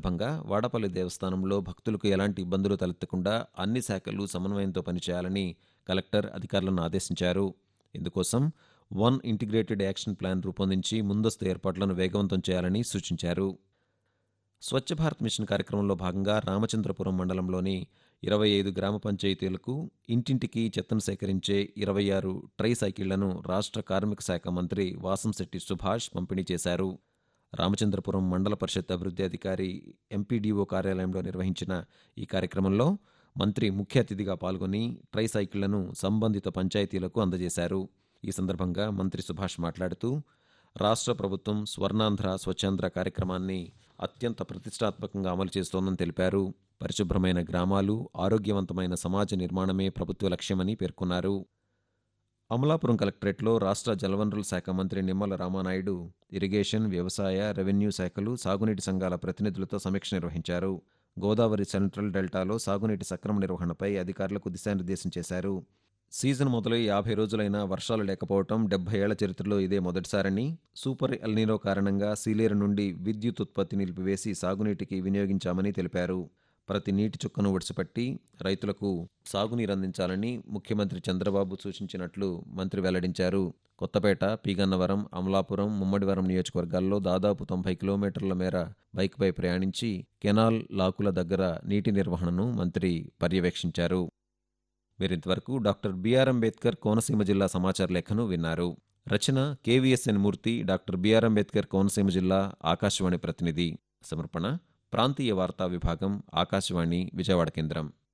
సందర్భంగా వాడపల్లి దేవస్థానంలో భక్తులకు ఎలాంటి ఇబ్బందులు తలెత్తకుండా అన్ని శాఖలు సమన్వయంతో పనిచేయాలని కలెక్టర్ అధికారులను ఆదేశించారు ఇందుకోసం వన్ ఇంటిగ్రేటెడ్ యాక్షన్ ప్లాన్ రూపొందించి ముందస్తు ఏర్పాట్లను వేగవంతం చేయాలని సూచించారు స్వచ్ఛ భారత్ మిషన్ కార్యక్రమంలో భాగంగా రామచంద్రపురం మండలంలోని ఇరవై ఐదు గ్రామ పంచాయతీలకు ఇంటింటికి చెత్తను సేకరించే ఇరవై ఆరు ట్రై సైకిళ్లను రాష్ట్ర కార్మిక శాఖ మంత్రి వాసంశెట్టి సుభాష్ పంపిణీ చేశారు రామచంద్రపురం మండల పరిషత్ అభివృద్ధి అధికారి ఎంపీడీఓ కార్యాలయంలో నిర్వహించిన ఈ కార్యక్రమంలో మంత్రి ముఖ్య అతిథిగా పాల్గొని ట్రై సైకిళ్లను సంబంధిత పంచాయతీలకు అందజేశారు ఈ సందర్భంగా మంత్రి సుభాష్ మాట్లాడుతూ రాష్ట్ర ప్రభుత్వం స్వర్ణాంధ్ర స్వచ్ఛాంధ్ర కార్యక్రమాన్ని అత్యంత ప్రతిష్టాత్మకంగా అమలు చేస్తోందని తెలిపారు పరిశుభ్రమైన గ్రామాలు ఆరోగ్యవంతమైన సమాజ నిర్మాణమే ప్రభుత్వ లక్ష్యమని పేర్కొన్నారు అమలాపురం కలెక్టరేట్లో రాష్ట్ర జలవనరుల శాఖ మంత్రి నిమ్మల రామానాయుడు ఇరిగేషన్ వ్యవసాయ రెవెన్యూ శాఖలు సాగునీటి సంఘాల ప్రతినిధులతో సమీక్ష నిర్వహించారు గోదావరి సెంట్రల్ డెల్టాలో సాగునీటి సక్రమ నిర్వహణపై అధికారులకు దిశానిర్దేశం చేశారు సీజన్ మొదలై యాభై రోజులైనా వర్షాలు లేకపోవటం డెబ్బై ఏళ్ల చరిత్రలో ఇదే మొదటిసారని సూపర్ ఎల్నీరో కారణంగా సీలేరు నుండి విద్యుత్ ఉత్పత్తి నిలిపివేసి సాగునీటికి వినియోగించామని తెలిపారు ప్రతి నీటి చుక్కను ఒడిసిపట్టి రైతులకు సాగునీరు అందించాలని ముఖ్యమంత్రి చంద్రబాబు సూచించినట్లు మంత్రి వెల్లడించారు కొత్తపేట పీగన్నవరం అమలాపురం ముమ్మడివరం నియోజకవర్గాల్లో దాదాపు తొంభై కిలోమీటర్ల మేర బైక్పై ప్రయాణించి కెనాల్ లాకుల దగ్గర నీటి నిర్వహణను మంత్రి పర్యవేక్షించారు మీరింతవరకు డాక్టర్ బిఆర్ అంబేద్కర్ కోనసీమ జిల్లా సమాచార లేఖను విన్నారు రచన K V S N Murthy doctor B R Ambedkar Konaseema జిల్లా ఆకాశవాణి ప్రతినిధి సమర్పణ ప్రాంతీయ వార్తా విభాగం ఆకాశవాణి విజయవాడ కేంద్రం